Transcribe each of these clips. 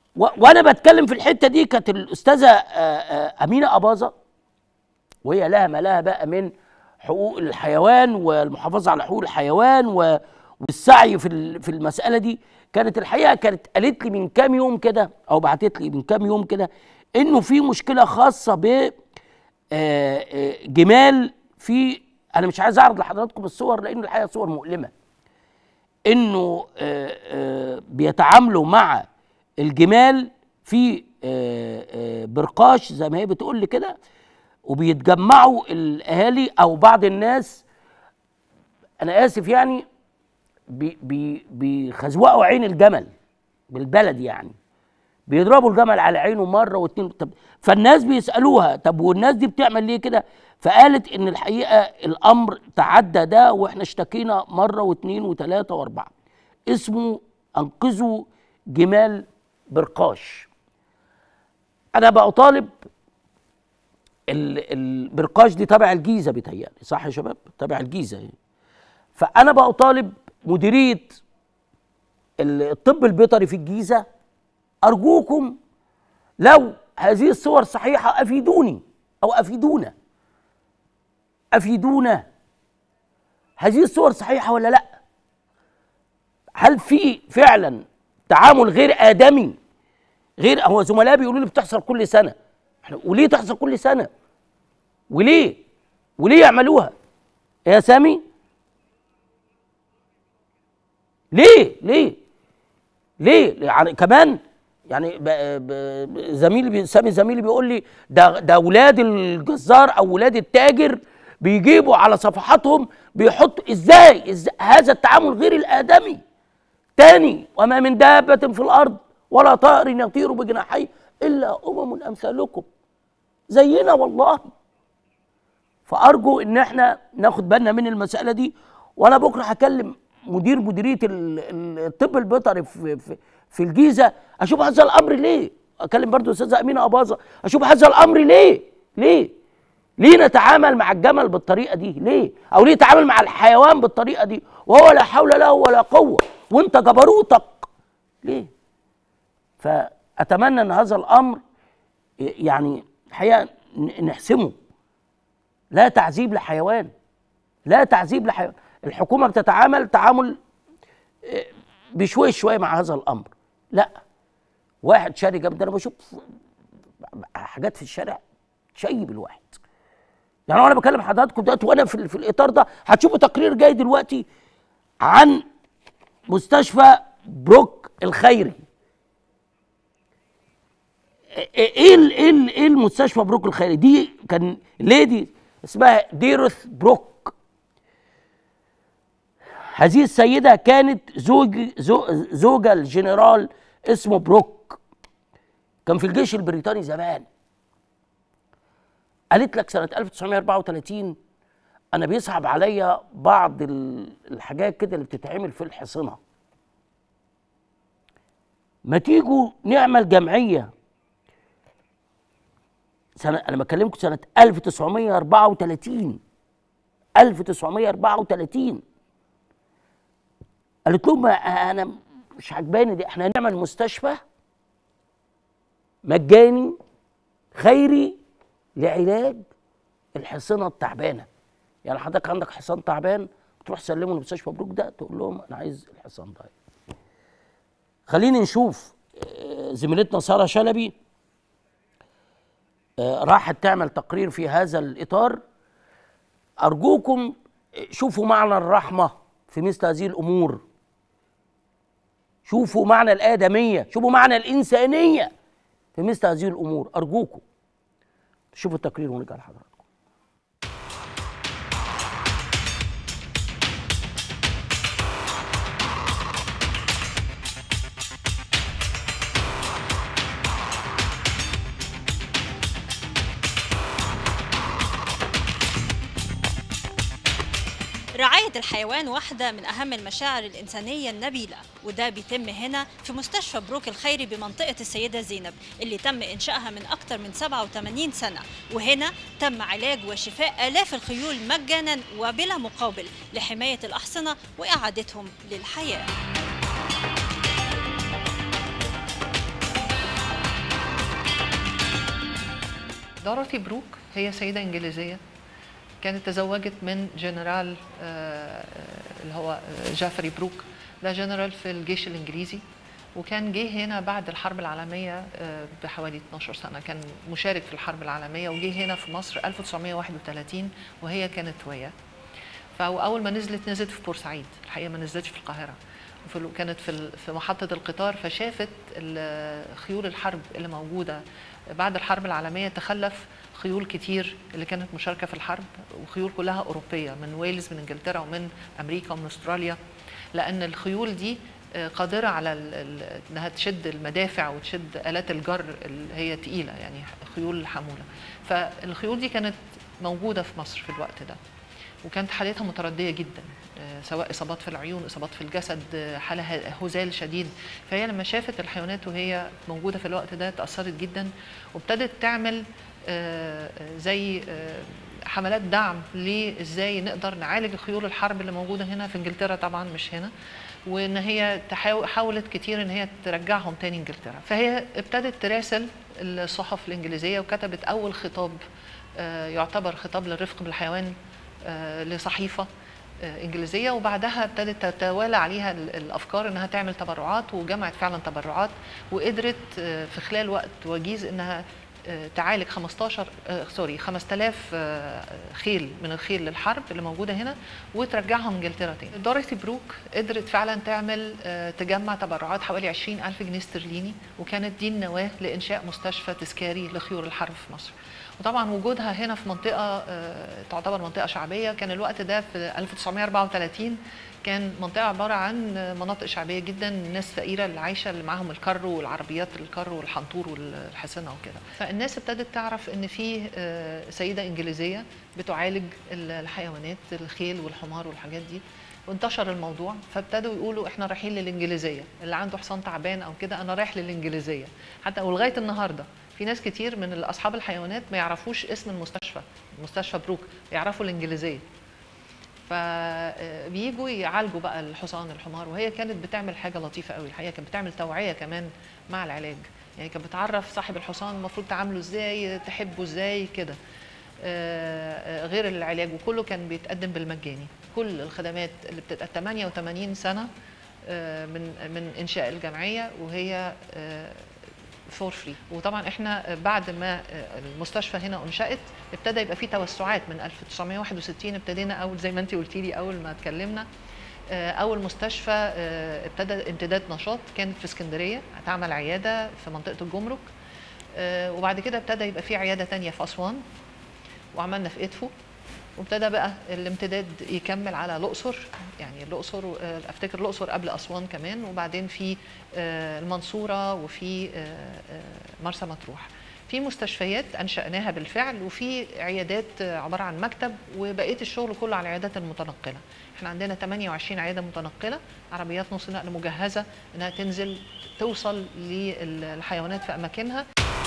و... وانا بتكلم في الحته دي كانت الاستاذه آه، آه، امينه اباظه وهي لها ما لها بقى من حقوق الحيوان والمحافظه على حقوق الحيوان و... والسعي في ال- في المساله دي كانت الحقيقه كانت قالت لي من كام يوم كده او بعتت لي من كام يوم كده انه في مشكله خاصه ب آه، آه، جمال في انا مش عايز اعرض لحضراتكم الصور لان الحقيقه صور مؤلمه انه آه، آه، بيتعاملوا مع الجمال في آه، آه، برقاش زي ما هي بتقول لي كده وبيتجمعوا الاهالي او بعض الناس انا اسف يعني بي- بي- بيخزوقوا عين الجمل بالبلد يعني بيضربوا الجمل على عينه مره واتنين طب فالناس بيسالوها طب والناس دي بتعمل ليه كده فقالت ان الحقيقه الامر تعدى ده واحنا اشتكينا مره واثنين وثلاثه واربعه اسمه انقذوا جمال برقاش انا بقى طالب ال- البرقاش دي تبع الجيزه بيتهيألي صح يا شباب تبع الجيزه يعني. فانا بقى طالب مديريه ال- الطب البيطري في الجيزه ارجوكم لو هذه الصور صحيحه افيدوني او افيدونا افيدونا هذه الصور صحيحه ولا لا هل في فعلا تعامل غير ادمي غير هو زملاء بيقولوا لي بتحصل كل سنه احنا وليه تحصل كل سنه وليه وليه يعملوها يا سامي ليه ليه ليه يعني كمان يعني ب... ب... زميلي بي... سامي زميلي بيقول لي ده ده اولاد الجزار او ولاد التاجر بيجيبوا على صفحاتهم بيحطوا ازاي, إزاي هذا التعامل غير الادمي تاني وما من دابة في الارض ولا طائر يطير بجناحيه الا امم امثالكم زينا والله فارجو ان احنا ناخد بالنا من المساله دي وانا بكره هكلم مدير مديريه ال- ال- الطب البيطري في, في, في الجيزه اشوف هذا الامر ليه اكلم برضو استاذه امينه اباظه اشوف هذا الامر ليه ليه ليه نتعامل مع الجمل بالطريقه دي ليه او ليه نتعامل مع الحيوان بالطريقه دي وهو لا حول له ولا قوه وانت جبروتك ليه فاتمنى ان هذا الامر يعني الحقيقه ن- نحسمه لا تعذيب لحيوان لا تعذيب لحيوان الحكومه بتتعامل تعامل آه، بشوي شويه مع هذا الامر لا واحد شاري جنب ده انا بشوف حاجات في الشارع تشيب الواحد يعني وانا بكلم حضراتكم دلوقتي وانا في, في الاطار ده هتشوفوا تقرير جاي دلوقتي عن مستشفى بروك الخيري ايه ال- ايه ال- ايه المستشفى بروك الخيري دي كان ليدي اسمها ديروث بروك هذه السيدة كانت زوج زو- زوجة الجنرال اسمه بروك كان في الجيش البريطاني زمان قالت لك سنة 1934 أنا بيصعب عليا بعض ال- الحاجات كده اللي بتتعمل في الحصنة ما تيجوا نعمل جمعية سنة أنا بكلمكم سنة 1934 1934 قالت لهم ما أنا مش عجباني دي احنا هنعمل مستشفى مجاني خيري لعلاج الحصانة التعبانة يعني حضرتك عندك حصان تعبان تروح تسلمه لمستشفى بروك ده تقول لهم انا عايز الحصان ده خلينا نشوف آه، زميلتنا ساره شلبي آه، راحت تعمل تقرير في هذا الاطار ارجوكم شوفوا معنى الرحمه في مثل هذه الامور شوفوا معنى الادميه شوفوا معنى الانسانيه في مثل هذه الامور ارجوكم شوفوا التقرير ونرجع لحضراتكم رعاية الحيوان واحدة من أهم المشاعر الإنسانية النبيلة وده بيتم هنا في مستشفى بروك الخيري بمنطقة السيدة زينب اللي تم إنشائها من أكثر من 87 سنة وهنا تم علاج وشفاء آلاف الخيول مجانا وبلا مقابل لحماية الأحصنة وإعادتهم للحياة دورothy بروك هي سيدة إنجليزية كانت تزوجت من جنرال آه، اللي هو آه، جافري بروك ده جنرال في الجيش الإنجليزي وكان جه هنا بعد الحرب العالمية آه، بحوالي 12 سنة كان مشارك في الحرب العالمية وجه هنا في مصر 1931 وهي كانت وياه فاول ما نزلت نزلت في بورسعيد الحقيقه ما نزلتش في القاهره وفي ال- كانت في ال- في محطه القطار فشافت ال- خيول الحرب اللي موجوده بعد الحرب العالميه تخلف خيول كتير اللي كانت مشاركه في الحرب وخيول كلها اوروبيه من ويلز من انجلترا ومن امريكا ومن استراليا لان الخيول دي آه، قادره على ال- ال- انها تشد المدافع وتشد الات الجر اللي هي تقيله يعني خيول حموله فالخيول دي كانت موجوده في مصر في الوقت ده وكانت حالتها مترديه جدا آه، سواء اصابات في العيون اصابات في الجسد آه، حاله ه- هزال شديد فهي لما شافت الحيوانات وهي موجوده في الوقت ده تاثرت جدا وابتدت تعمل آه، آه، زي آه، حملات دعم لازاي نقدر نعالج خيول الحرب اللي موجوده هنا في انجلترا طبعا مش هنا وان هي تحاول حاولت كتير ان هي ترجعهم تاني انجلترا فهي ابتدت تراسل الصحف الانجليزيه وكتبت اول خطاب آه، يعتبر خطاب للرفق بالحيوان آه، لصحيفه آه، انجليزيه وبعدها ابتدت تتوالى عليها ال- الافكار انها تعمل تبرعات وجمعت فعلا تبرعات وقدرت آه، في خلال وقت وجيز انها آه، تعالج 15 آه، سوري 5000 آه، خيل من الخيل للحرب اللي موجوده هنا وترجعهم انجلترا تاني. دوريثي بروك قدرت فعلا تعمل آه، تجمع تبرعات حوالي 20000 جنيه استرليني وكانت دي النواه لانشاء مستشفى تذكاري لخيول الحرب في مصر. وطبعا وجودها هنا في منطقه آه، تعتبر منطقه شعبيه كان الوقت ده في 1934 كان منطقه عباره عن مناطق شعبيه جدا ناس فقيره اللي عايشه اللي معاهم الكر والعربيات الكر والحنطور والحصنه وكده فالناس ابتدت تعرف ان في آه، سيده انجليزيه بتعالج ال- الحيوانات الخيل والحمار والحاجات دي وانتشر الموضوع فابتدوا يقولوا احنا رايحين للانجليزيه اللي عنده حصان تعبان او كده انا رايح للانجليزيه حتى ولغايه النهارده في ناس كتير من اصحاب الحيوانات ما يعرفوش اسم المستشفى مستشفى بروك يعرفوا الانجليزيه فبييجوا يعالجوا بقى الحصان الحمار وهي كانت بتعمل حاجه لطيفه قوي الحقيقه كانت بتعمل توعيه كمان مع العلاج يعني كانت بتعرف صاحب الحصان المفروض تعامله ازاي تحبه ازاي كده آه، آه، غير العلاج وكله كان بيتقدم بالمجاني كل الخدمات اللي بتبقى 88 سنه آه، من من انشاء الجمعيه وهي فور فري وطبعا احنا بعد ما المستشفى هنا انشات ابتدى يبقى في توسعات من 1961 ابتدينا اول زي ما انت قلتي لي اول ما اتكلمنا آه، اول مستشفى آه، ابتدى امتداد نشاط كانت في اسكندريه هتعمل عياده في منطقه الجمرك آه، وبعد كده ابتدى يبقى في عياده تانية في اسوان وعملنا في ادفو وابتدى بقى الامتداد يكمل على الاقصر يعني الاقصر آه، افتكر الاقصر قبل اسوان كمان وبعدين في آه، المنصوره وفي آه، آه، مرسى مطروح في مستشفيات انشاناها بالفعل وفي عيادات آه، عباره عن مكتب وبقيه الشغل كله على العيادات المتنقله احنا عندنا 28 عياده متنقله عربيات نص نقل مجهزه انها تنزل توصل للحيوانات في اماكنها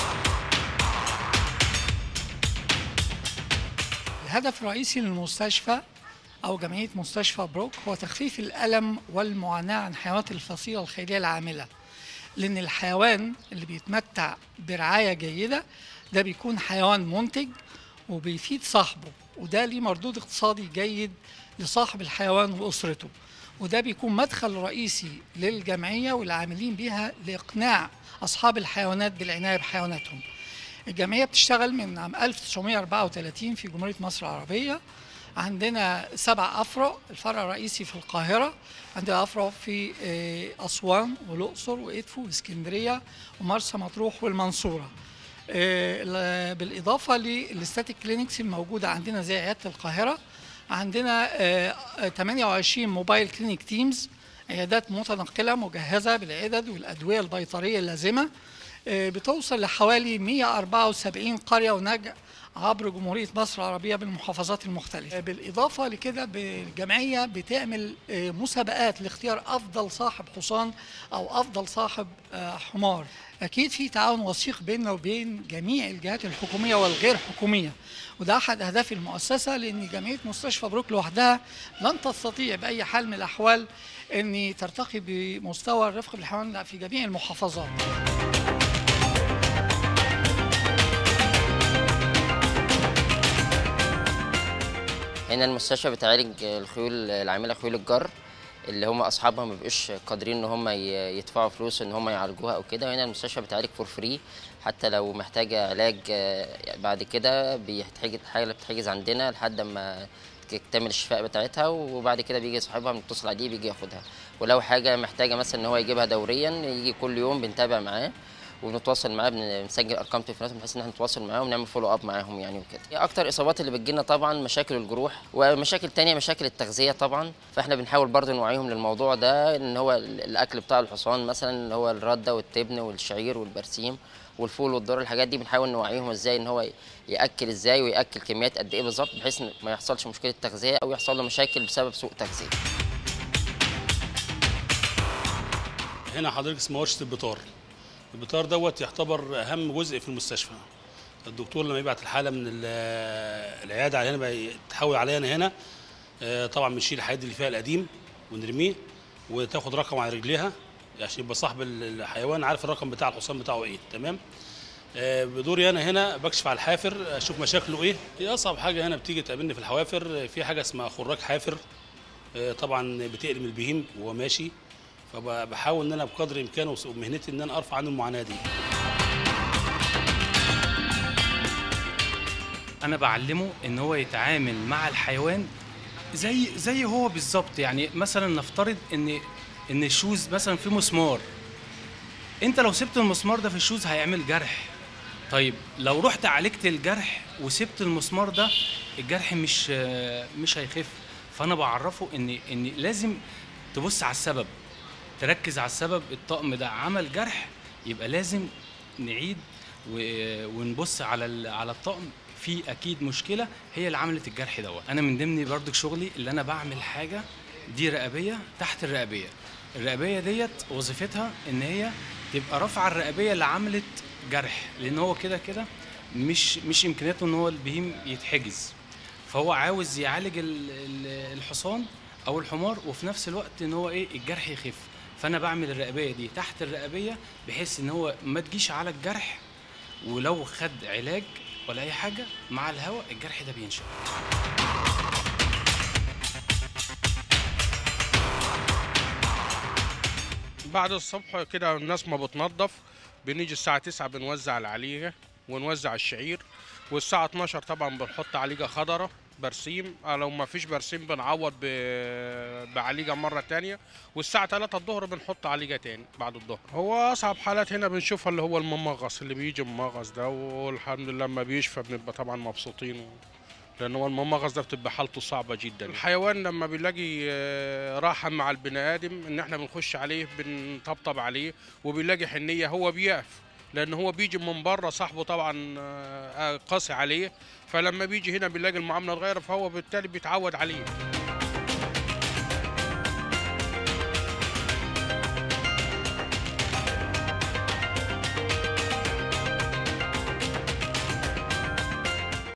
الهدف الرئيسي للمستشفى أو جمعية مستشفى بروك هو تخفيف الألم والمعاناة عن حيوانات الفصيلة الخيرية العاملة لأن الحيوان اللي بيتمتع برعاية جيدة ده بيكون حيوان منتج وبيفيد صاحبه وده ليه مردود اقتصادي جيد لصاحب الحيوان وأسرته وده بيكون مدخل رئيسي للجمعية والعاملين بها لإقناع أصحاب الحيوانات بالعناية بحيواناتهم الجمعية بتشتغل من عام 1934 في جمهورية مصر العربية عندنا سبع أفرع الفرع الرئيسي في القاهرة عندنا أفرع في آه، أسوان والأقصر وإدفو واسكندرية ومرسى مطروح والمنصورة آه، ال- بالإضافة للستاتيك كلينكس الموجودة عندنا زي عيادة القاهرة عندنا آه، آه، 28 موبايل كلينيك تيمز عيادات متنقلة مجهزة بالعدد والأدوية البيطرية اللازمة آه، بتوصل لحوالي 174 قرية ونجع عبر جمهورية مصر العربية بالمحافظات المختلفة بالإضافة لكده الجمعية بتعمل آه، مسابقات لاختيار أفضل صاحب حصان أو أفضل صاحب آه، حمار أكيد في تعاون وثيق بيننا وبين جميع الجهات الحكومية والغير حكومية وده أحد أهداف المؤسسة لأن جمعية مستشفى بروك لوحدها لن تستطيع بأي حال من الأحوال أن ترتقي بمستوى الرفق بالحيوان في جميع المحافظات هنا المستشفى بتعالج الخيول العامله خيول الجر اللي هم اصحابها ما بيبقوش قادرين ان هم ي- يدفعوا فلوس ان هم يعالجوها او كده وهنا المستشفى بتعالج فور فري حتى لو محتاجه علاج آه، بعد كده بيحتاج الحاله بتتحجز عندنا لحد ما تكتمل الشفاء بتاعتها وبعد كده بيجي صاحبها بنتصل عليه بيجي ياخدها ولو حاجه محتاجه مثلا ان هو يجيبها دوريا يجي كل يوم بنتابع معاه وبنتواصل معاه بنسجل ارقام تليفوناتهم بحيث ان احنا نتواصل معاهم ونعمل فولو اب معاهم يعني وكده هي اكتر اصابات اللي بتجيلنا طبعا مشاكل الجروح ومشاكل تانية مشاكل التغذيه طبعا فاحنا بنحاول برضه نوعيهم للموضوع ده ان هو ال- الاكل بتاع الحصان مثلا اللي هو الرده والتبن والشعير والبرسيم والفول والذره الحاجات دي بنحاول نوعيهم ازاي ان هو ياكل ازاي وياكل كميات قد ايه بالظبط بحيث ان ما يحصلش مشكله تغذيه او يحصل له مشاكل بسبب سوء تغذيه هنا حضرتك اسمه ورشه البطار البطار دوت يعتبر اهم جزء في المستشفى الدكتور لما يبعت الحاله من ال- العياده على هنا بيتحول علينا هنا آه، طبعا بنشيل الحديد اللي فيها القديم ونرميه وتاخد رقم على رجليها عشان يبقى صاحب الحيوان عارف الرقم بتاع الحصان بتاعه ايه تمام آه، بدوري انا هنا بكشف على الحافر اشوف مشاكله ايه هي اصعب حاجه هنا بتيجي تقابلني في الحوافر آه، في حاجه اسمها خراج حافر آه، طبعا بتقلم البهيم وهو ماشي فبحاول ان انا بقدر الامكان ومهنتي ان انا ارفع عنه المعاناه دي انا بعلمه ان هو يتعامل مع الحيوان زي زي هو بالظبط يعني مثلا نفترض ان ان الشوز مثلا في مسمار انت لو سبت المسمار ده في الشوز هيعمل جرح طيب لو رحت عالجت الجرح وسبت المسمار ده الجرح مش مش هيخف فانا بعرفه ان ان لازم تبص على السبب تركز على السبب الطقم ده عمل جرح يبقى لازم نعيد و- ونبص على ال- على الطقم في اكيد مشكله هي اللي عملت الجرح دوت انا من ضمن برضك شغلي اللي انا بعمل حاجه دي رقبيه تحت الرقبيه الرقبيه ديت وظيفتها ان هي تبقى رافعه الرقبيه اللي عملت جرح لان هو كده كده مش مش امكانياته ان هو البهيم يتحجز فهو عاوز يعالج ال- ال- الحصان او الحمار وفي نفس الوقت ان هو ايه الجرح يخف فانا بعمل الرقبيه دي تحت الرقبيه بحيث ان هو ما تجيش على الجرح ولو خد علاج ولا اي حاجه مع الهواء الجرح ده بينشف بعد الصبح كده الناس ما بتنظف بنيجي الساعة 9 بنوزع العليقة ونوزع الشعير والساعة 12 طبعا بنحط عليقة خضرة برسيم آه، لو ما فيش برسيم بنعوض ب- بعليقة مرة تانية والساعة 3 الظهر بنحط عليقة تاني بعد الظهر هو أصعب حالات هنا بنشوفها اللي هو الممغص اللي بيجي ممغص ده والحمد لله لما بيشفى بنبقى طبعا مبسوطين و... لان هو الممغص ده بتبقى حالته صعبه جدا الحيوان لما بيلاقي آه، راحه مع البني ادم ان احنا بنخش عليه بنطبطب عليه وبيلاقي حنيه هو بيقف لان هو بيجي من بره صاحبه طبعا آه، آه، قاسي عليه فلما بيجي هنا بيلاقي المعامله اتغير فهو بالتالي بيتعود عليه